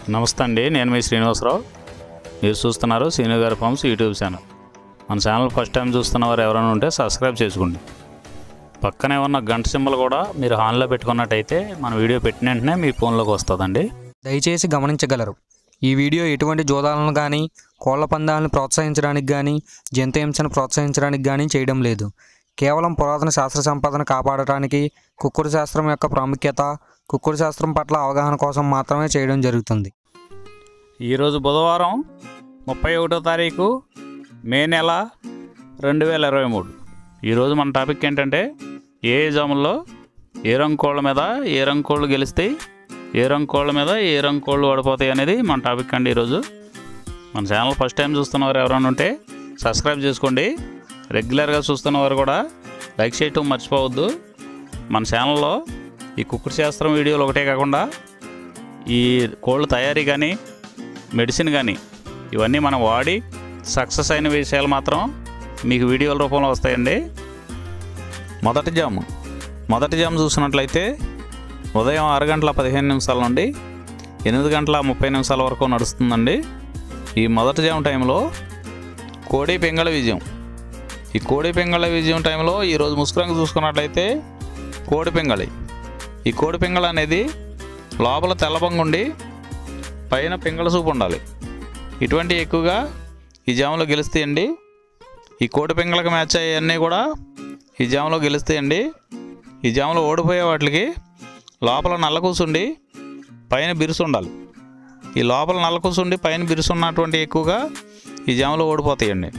నమస్తే అండి నేను మీ శ్రీనివాసరావు మీరు చూస్తున్నారు శ్రీను గారి ఫార్మ్స్ యూట్యూబ్ ఛానల్ మన ఛానల్ ఫస్ట్ టైం చూస్తున్న వారు ఎవరైనా ఉంటే సబ్స్క్రైబ్ చేసుకోండి పక్కనే ఉన్న గంట సింబల్ కూడా మీరు ఆన్లో పెట్టుకున్నట్టయితే మన వీడియో పెట్టిన వెంటనే మీ ఫోన్లోకి వస్తుందండి దయచేసి గమనించగలరు ఈ వీడియో ఎటువంటి జోదాలను కానీ కోళ్ల పందాలను ప్రోత్సహించడానికి కానీ జంతు హింసను ప్రోత్సహించడానికి కానీ చేయడం లేదు కేవలం పురాతన శాస్త్ర సంపదను కాపాడటానికి కుక్కుడు శాస్త్రం యొక్క ప్రాముఖ్యత కుక్కుడు శాస్త్రం పట్ల అవగాహన కోసం మాత్రమే చేయడం జరుగుతుంది ఈరోజు బుధవారం ముప్పై ఒకటో తారీఖు మే నెల రెండు వేల ఇరవై మూడు ఈరోజు మన టాపిక్ ఏంటంటే ఏ జాముల్లో ఏ రంగు కోళ్ళ మీద ఏ రంగు కోళ్ళు గెలుస్తాయి ఏ రంగు కోళ్ళ మీద ఏ రంగు కోళ్ళు ఓడిపోతాయి అనేది మన టాపిక్ అండి ఈరోజు మన ఛానల్ ఫస్ట్ టైం చూస్తున్నవారు ఎవరైనా ఉంటే సబ్స్క్రైబ్ చేసుకోండి రెగ్యులర్గా చూస్తున్నవారు కూడా లైక్ చేయటం మర్చిపోవద్దు మన ఛానల్లో ఈ కుక్కుడు శాస్త్రం వీడియోలు ఒకటే కాకుండా ఈ కోళ్ళ తయారీ కానీ మెడిసిన్ కానీ ఇవన్నీ మనం వాడి సక్సెస్ అయిన విషయాలు మాత్రం మీకు వీడియోల రూపంలో వస్తాయండి మొదటి జాము మొదటి జాము చూసినట్లయితే ఉదయం ఆరు గంటల పదిహేను నిమిషాల నుండి ఎనిమిది గంటల ముప్పై నిమిషాల వరకు నడుస్తుందండి ఈ మొదటి జాము టైంలో కోడి పెంగళ విజయం ఈ కోడి పెంగళ విజయం టైంలో ఈరోజు ముస్కురంగా చూసుకున్నట్లయితే కోడి పెంగళి ఈ కోడి పెంగళ అనేది లోపల తెల్లబంగుండి పైన పింగళ సూపు ఉండాలి ఇటువంటి ఎక్కువగా ఈ జాములో గెలుస్తాయండి ఈ కోటి పింగళకి మ్యాచ్ అయ్యన్నీ కూడా ఈ జాములో గెలుస్తాయండి ఈ జాములో ఓడిపోయే వాటికి లోపల నల్ల కూసుండి పైన బిరుసు ఉండాలి ఈ లోపల నల్ల కూసుండి పైన బిరుసు ఉన్నటువంటి ఎక్కువగా ఈ జాములో ఓడిపోతాయండి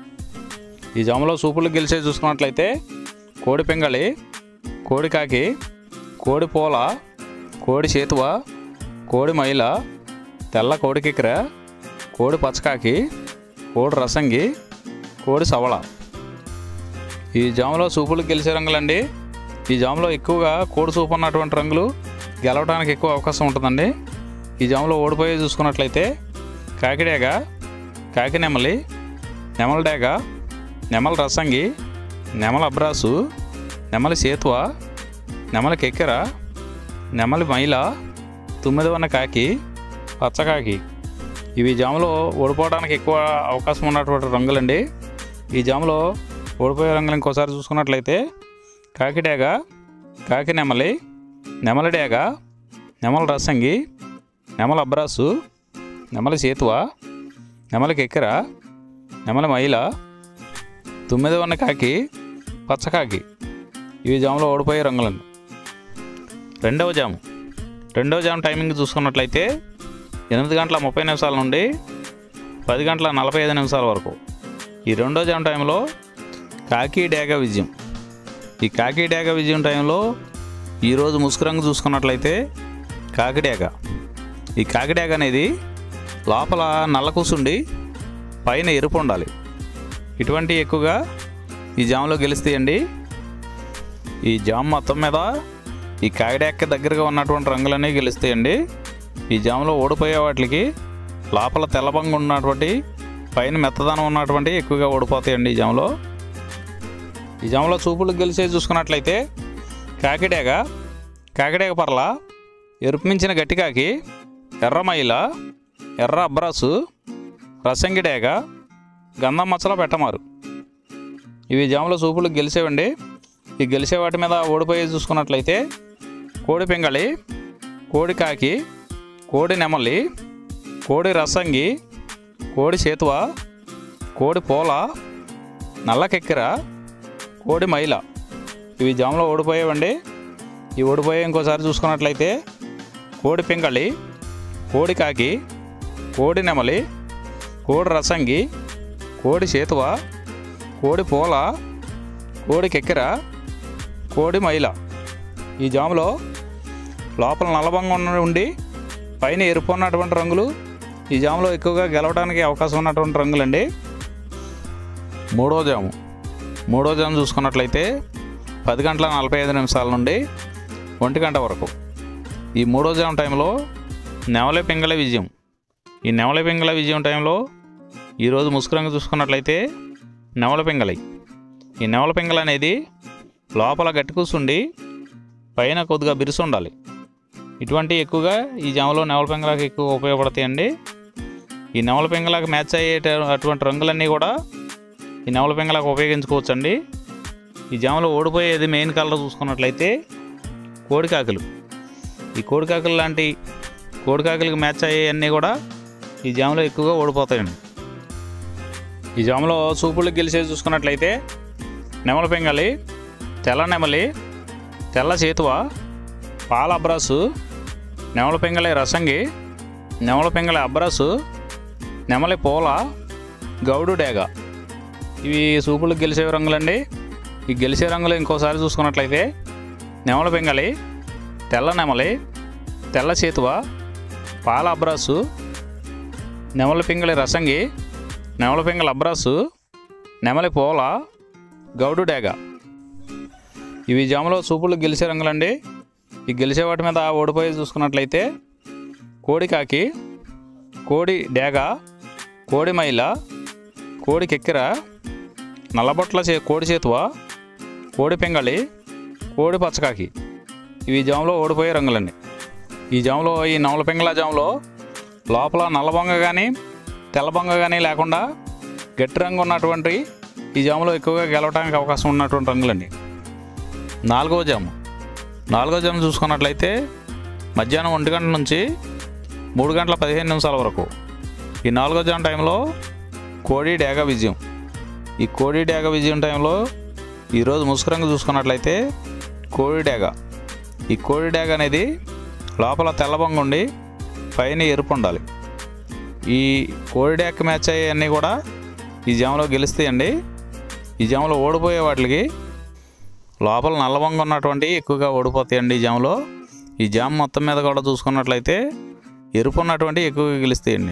ఈ జాములో సూపులు గెలిచే చూసుకున్నట్లయితే కోడి పింగళి కోడి కాకి కోడి పూల కోడి చేతువ కోడి మైల తెల్ల కోడి కిక్కెర కోడి పచ్చకాకి కోడి రసంగి కోడి సవళ ఈ జాములో సూపులు గెలిచే రంగులండి ఈ జాములో ఎక్కువగా కోడి సూపు ఉన్నటువంటి రంగులు గెలవడానికి ఎక్కువ అవకాశం ఉంటుందండి ఈ జాములో ఓడిపోయి చూసుకున్నట్లయితే కాకిడేగ కాకి నెమలి నెమల డేగ నెమల రసంగి నెమల అబ్రాసు నెమలి సేతువ నెమలి కెక్కెర నెమలి మైల తొమ్మిది వన్న కాకి పచ్చకాకి ఇవి జాములో ఓడిపోవడానికి ఎక్కువ అవకాశం ఉన్నటువంటి రంగులండి ఈ జాములో ఓడిపోయే రంగులు ఇంకోసారి చూసుకున్నట్లయితే కాకి డేగ కాకి నెమలి నెమలి డేగ నెమల రసంగి నెమల అబ్రాసు నెమలి సేతువ నెమలి కెక్కెర నెమలి మైల తొమ్మిది వన్న కాకి పచ్చకాకి ఇవి జాములో ఓడిపోయే రంగులండి రెండవ జాము రెండవ జాము టైమింగ్ చూసుకున్నట్లయితే ఎనిమిది గంటల ముప్పై నిమిషాల నుండి పది గంటల నలభై ఐదు నిమిషాల వరకు ఈ రెండో జామ్ టైంలో కాకి డేగ విజయం ఈ కాకి డేగ విజయం టైంలో ఈరోజు ముసుకురంగు చూసుకున్నట్లయితే కాకిడేగ ఈ కాకిడేగ అనేది లోపల నల్ల కూసుండి పైన ఎరుపు ఉండాలి ఇటువంటి ఎక్కువగా ఈ జామ్లో గెలుస్తాయండి ఈ జామ్ మొత్తం మీద ఈ కాకిడేక్క దగ్గరగా ఉన్నటువంటి రంగులన్నీ గెలుస్తాయండి ఈ జాములో ఓడిపోయే వాటికి లోపల తెల్లబంగు ఉన్నటువంటి పైన మెత్తదనం ఉన్నటువంటి ఎక్కువగా ఓడిపోతాయండి ఈ జాములో ఈ జాములో చూపులు గెలిచే చూసుకున్నట్లయితే కాకిడేగ కాకిడేగ పర్ల ఎరుపు మించిన గట్టికాకి ఎర్రమైల ఎర్ర అబ్రాసు రసంగిడేగ గంధం మచ్చల పెట్టమారు ఇవి జాములో చూపులు గెలిచేవండి ఈ గెలిచే వాటి మీద ఓడిపోయి చూసుకున్నట్లయితే కోడి పింగళి కోడి కాకి కోడి నెమలి కోడి రసంగి కోడి చేతువ కోడి పూల నల్ల కెక్కెర కోడి మైల ఇవి జాములో ఓడిపోయేవండి ఈ ఓడిపోయే ఇంకోసారి చూసుకున్నట్లయితే కోడి పింగళి కోడి కాకి కోడి నెమలి కోడి రసంగి కోడి చేతువ కోడి పూల కోడి కెక్కెర కోడి మైల ఈ జాములో లోపల నల్లబంగా ఉన్న ఉండి పైన ఎరుపు ఉన్నటువంటి రంగులు ఈ జాములో ఎక్కువగా గెలవడానికి అవకాశం ఉన్నటువంటి రంగులండి మూడో జాము మూడో జాము చూసుకున్నట్లయితే పది గంటల నలభై ఐదు నిమిషాల నుండి ఒంటి గంట వరకు ఈ మూడో జాము టైంలో నెవల పింగళ విజయం ఈ నెవల పింగళ విజయం టైంలో ఈరోజు ముసుకురంగు చూసుకున్నట్లయితే నెవల పింగళి ఈ నెవల పింగళ అనేది లోపల గట్టి కూసుండి పైన కొద్దిగా బిరుసు ఉండాలి ఇటువంటి ఎక్కువగా ఈ జామలో నెమల పెంగళాకు ఎక్కువ ఉపయోగపడతాయండి ఈ నెమల పెంగళాకు మ్యాచ్ అయ్యే అటువంటి రంగులన్నీ కూడా ఈ నెమల పెంగళాకు ఉపయోగించుకోవచ్చండి ఈ జామలో ఓడిపోయేది మెయిన్ కలర్ చూసుకున్నట్లయితే కోడికాకులు ఈ కోడికాకులు లాంటి కోడికాకులకు మ్యాచ్ అయ్యేవన్నీ కూడా ఈ జామలో ఎక్కువగా ఓడిపోతాయండి ఈ జామలో సూపులకు గెలిచేది చూసుకున్నట్లయితే నెమల పెంగలి తెల్ల నెమలి తెల్ల చేతువ పాల అబ్రాసు నెమల పెంగలి రసంగి నెమల పెంగలి అబ్రాసు నెమలి పూల గౌడు డేగ ఇవి సూపులకు గెలిచే రంగులండి ఈ గెలిచే రంగులు ఇంకోసారి చూసుకున్నట్లయితే నెమల పెంగలి తెల్ల నెమలి తెల్ల చేతువ పాల అబ్రాసు నెమల పింగళి రసంగి నెమల పింగళి అబ్రాసు నెమలి పూల గౌడు డేగ ఇవి జామలో సూపులు గెలిచే రంగులండి ఈ గెలిచే వాటి మీద ఓడిపోయి చూసుకున్నట్లయితే కోడి కాకి కోడి డేగ కోడి మైల కోడి కెక్కిర నల్లబొట్ల చే కోడి చేతువ కోడి పింగళి కోడి పచ్చకాకి ఇవి జాములో ఓడిపోయే రంగులండి ఈ జాములో ఈ నవల పింగళ జాములో లోపల నల్ల బొంగ కానీ తెల్ల బొంగ కానీ లేకుండా గట్టి రంగు ఉన్నటువంటి ఈ జాములో ఎక్కువగా గెలవడానికి అవకాశం ఉన్నటువంటి రంగులండి నాలుగవ జాము నాలుగవ జాము చూసుకున్నట్లయితే మధ్యాహ్నం ఒంటి గంట నుంచి మూడు గంటల పదిహేను నిమిషాల వరకు ఈ నాలుగో జాము టైంలో కోడి డేగ విజయం ఈ కోడి డేగ విజయం టైంలో ఈరోజు ముసుగు రంగు చూసుకున్నట్లయితే కోడి డేగ ఈ కోడి డేగ అనేది లోపల తెల్లబొంగ ఉండి పైన ఎరుపు ఉండాలి ఈ కోడి డేగ మ్యాచ్ అయ్యేవన్నీ కూడా ఈ జామలో గెలుస్తాయండి ఈ జామలో ఓడిపోయే వాటికి లోపల నల్లబొంగ ఉన్నటువంటి ఎక్కువగా ఓడిపోతాయండి ఈ జామలో ఈ జామ మొత్తం మీద కూడా చూసుకున్నట్లయితే ఎరుపు ఉన్నటువంటి ఎక్కువగా గెలుస్తాయండి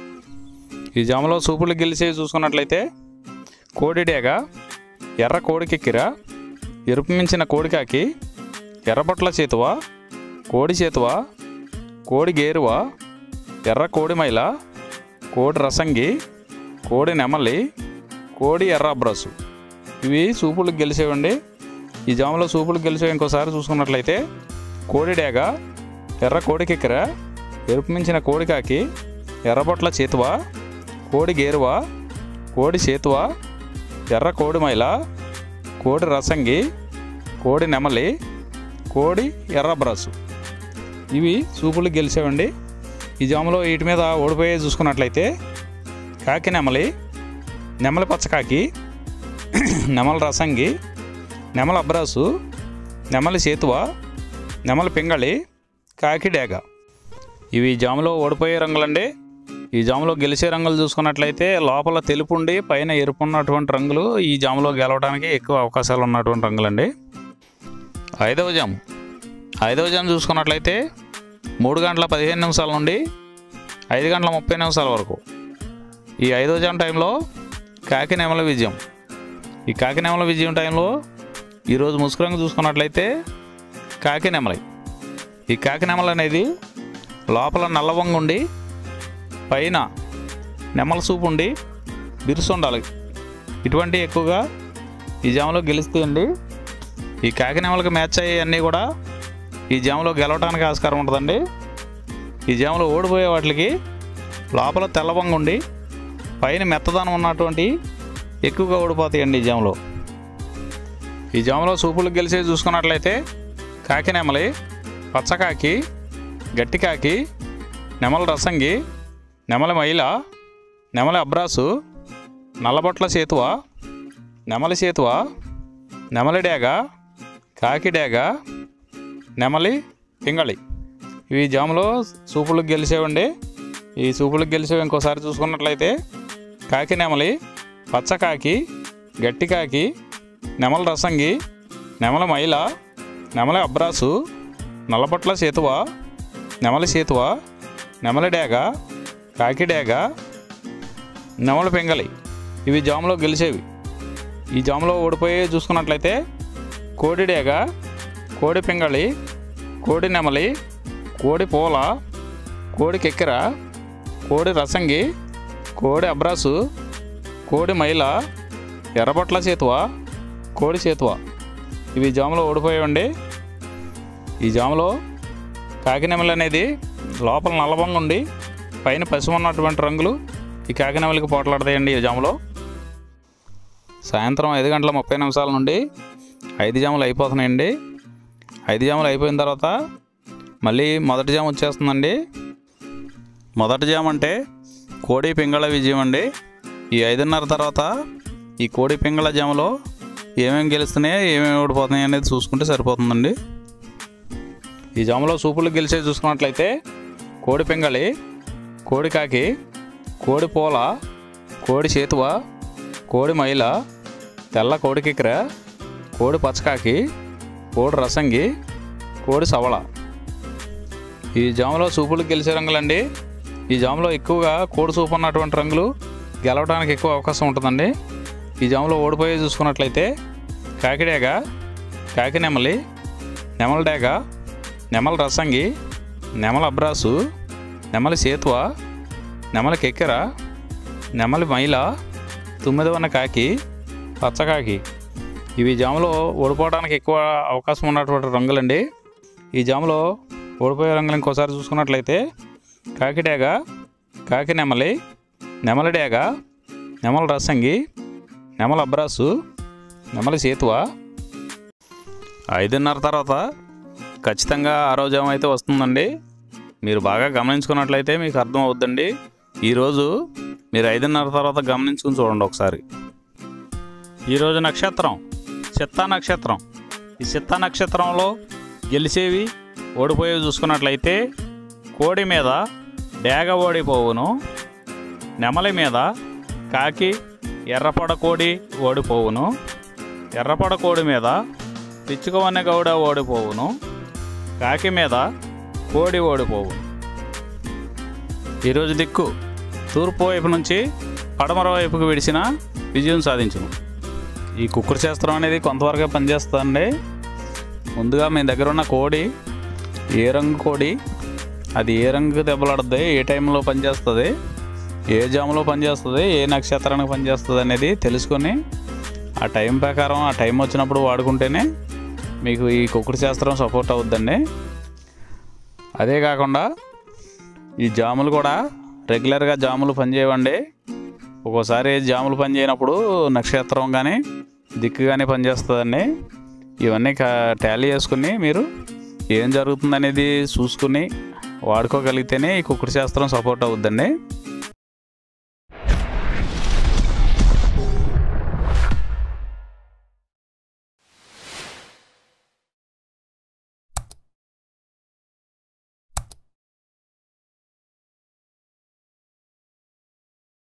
ఈ జామలో సూపులు గెలిచేవి చూసుకున్నట్లయితే కోడి డేగ ఎర్ర కోడికెక్కిర ఎరుపు మించిన కోడికాకి ఎర్రబొట్ల చేతువ కోడి చేతువ కోడి గేరువ ఎర్ర కోడి మైల కోడి రసంగి కోడి నెమలి కోడి ఎర్ర అబ్రసు ఇవి సూపులకు గెలిచేవండి ఈ జాములో సూపులకు గెలిచేవి ఇంకోసారి చూసుకున్నట్లయితే కోడి డేగ ఎర్ర కోడికెక్కిర ఎరుపు మించిన కోడికాకి ఎర్రబొట్ల చేతువ కోడి గేరువ కోడి చేతువ ఎర్ర కోడి మైల కోడి రసంగి కోడి నెమలి కోడి ఎర్ర బ్రసు ఇవి సూపులు గెలిచేవండి ఈ జాములో వీటి మీద ఓడిపోయే చూసుకున్నట్లయితే కాకి నెమలి నెమలి పచ్చకాకి నెమలి రసంగి నెమలి అబ్రాసు నెమలి చేతువ నెమలి పింగళి కాకి డేగ ఇవి జాములో ఓడిపోయే రంగులండి ఈ జాములో గెలిచే రంగులు చూసుకున్నట్లయితే లోపల తెలుపు ఉండి పైన ఎరుపు ఉన్నటువంటి రంగులు ఈ జాములో గెలవడానికి ఎక్కువ అవకాశాలు ఉన్నటువంటి రంగులండి ఐదవ జాము ఐదవ జాము చూసుకున్నట్లయితే మూడు గంటల పదిహేను నిమిషాల నుండి ఐదు గంటల ముప్పై నిమిషాల వరకు ఈ ఐదవ జాము టైంలో కాకి నెమల విజయం ఈ కాకి నెమల విజయం టైంలో ఈరోజు ముసుగు రంగు చూసుకున్నట్లయితే కాకి నెమలి ఈ కాకి నెమల అనేది లోపల నల్లవంగ ఉండి పైన నెమల సూపు ఉండి బిరుసు ఉండాలి ఇటువంటి ఎక్కువగా ఈ జామలో గెలుస్తాయండి ఈ కాకి నెమలకు మ్యాచ్ అయ్యేవన్నీ కూడా ఈ జామలో గెలవడానికి ఆస్కారం ఉంటుందండి ఈ జామలో ఓడిపోయే వాటికి లోపల తెల్లవంగ ఉండి పైన మెత్తదనం ఉన్నటువంటి ఎక్కువగా ఓడిపోతాయండి ఈ జామలో ఈ జామలో సూపులకు గెలిచేది చూసుకున్నట్లయితే కాకి నెమలి పచ్చకాకి గట్టి కాకి నెమల రసంగి నెమలి మైల నెమలి అబ్రాసు నల్లబొట్ల సేతువ నెమలి సేతువ నెమలి డేగ కాకి డేగ నెమలి పింగళి ఇవి జాములో సూపులకు గెలిచేవండి ఈ సూపులకు గెలిచేవి ఇంకోసారి చూసుకున్నట్లయితే కాకి నెమలి పచ్చకాకి గట్టి కాకి నెమల రసంగి నెమల మైల నెమలి అబ్రాసు నల్లబొట్ల సేతువ నెమలి సేతువ నెమలి డేగ కాకి డేగ నెమలి పెంగలి ఇవి జాములో గెలిచేవి ఈ జాములో ఓడిపోయి చూసుకున్నట్లయితే కోడి డేగ కోడి పింగళి కోడి నెమలి కోడి పూల కోడి కెక్కెర కోడి రసంగి కోడి అబ్రాసు కోడి మైల ఎర్రబొట్ల చేతువ కోడి చేతువ ఇవి జాములో ఓడిపోయాయండి ఈ జాములో కాకినెమలి అనేది లోపల నల్లబంగా ఉండి పైన పసుపు ఉన్నటువంటి రంగులు ఈ కాకినెమలికి పోట్లాడతాయండి ఈ జాములో సాయంత్రం ఐదు గంటల ముప్పై నిమిషాల నుండి ఐదు జాములు అయిపోతున్నాయండి ఐదు జాములు అయిపోయిన తర్వాత మళ్ళీ మొదటి జాము వచ్చేస్తుందండి మొదటి జాము అంటే కోడి పింగళ విజయం అండి ఈ ఐదున్నర తర్వాత ఈ కోడి పింగళ జాములో ఏమేమి గెలుస్తున్నాయో ఏమేమి ఓడిపోతున్నాయి అనేది చూసుకుంటే సరిపోతుందండి ఈ జాములో సూపులు గెలిచే చూసుకున్నట్లయితే కోడి పింగళి కోడి కాకి కోడి పూల కోడి చేతువ కోడి మైల తెల్ల కోడి కిక్కెర కోడి పచ్చకాకి కోడి రసంగి కోడి సవళ ఈ జాములో సూపులు గెలిచే రంగులండి ఈ జాములో ఎక్కువగా కోడి సూపు ఉన్నటువంటి రంగులు గెలవడానికి ఎక్కువ అవకాశం ఉంటుందండి ఈ జాములో ఓడిపోయి చూసుకున్నట్లయితే కాకిడేగ కాకి నెమలి నెమల డేగ నెమల రసంగి నెమల అబ్రాసు నెమలి సేతువ నెమలి కెక్కెర నెమలి మైల తుమ్మిదవన్న కాకి పచ్చకాకి ఇవి జాములో ఓడిపోవడానికి ఎక్కువ అవకాశం ఉన్నటువంటి రంగులండి ఈ జాములో ఓడిపోయే రంగులు ఇంకోసారి చూసుకున్నట్లయితే కాకిడేగ కాకి నెమలి నెమలి డేగ నెమల రసంగి నెమల అబ్రాసు నెమలి సేతువ ఐదున్నర తర్వాత ఖచ్చితంగా ఆ రోజు ఏమైతే వస్తుందండి మీరు బాగా గమనించుకున్నట్లయితే మీకు అర్థం అవుద్దండి ఈరోజు మీరు ఐదున్నర తర్వాత గమనించుకుని చూడండి ఒకసారి ఈరోజు నక్షత్రం చిత్తా నక్షత్రం ఈ చిత్తా నక్షత్రంలో గెలిచేవి ఓడిపోయేవి చూసుకున్నట్లయితే కోడి మీద డేగ ఓడిపోవును నెమలి మీద కాకి ఎర్రపడ కోడి ఓడిపోవును ఎర్రపడ కోడి మీద పిచ్చుకవన్నె గౌడ ఓడిపోవును కాకి మీద కోడి ఓడిపోవును ఈరోజు దిక్కు తూర్పు వైపు నుంచి పడమర వైపుకు విడిచిన విజయం సాధించును ఈ కుక్కుడు శాస్త్రం అనేది కొంతవరకే పనిచేస్తుందండి ముందుగా మీ దగ్గర ఉన్న కోడి ఏ రంగు కోడి అది ఏ రంగుకి దెబ్బలాడుద్ది ఏ టైంలో పనిచేస్తుంది ఏ జాములో పనిచేస్తుంది ఏ నక్షత్రానికి పనిచేస్తుంది అనేది తెలుసుకొని ఆ టైం ప్రకారం ఆ టైం వచ్చినప్పుడు వాడుకుంటేనే మీకు ఈ కుక్కుడు శాస్త్రం సపోర్ట్ అవుద్దండి అదే కాకుండా ఈ జాములు కూడా రెగ్యులర్గా జాములు పనిచేయవండి ఒక్కోసారి జాములు పనిచేయనప్పుడు నక్షత్రం కానీ దిక్కు కానీ పనిచేస్తుందండి ఇవన్నీ టాలీ చేసుకుని మీరు ఏం జరుగుతుందనేది చూసుకుని వాడుకోగలిగితేనే ఈ కుక్కుడు శాస్త్రం సపోర్ట్ అవుద్దండి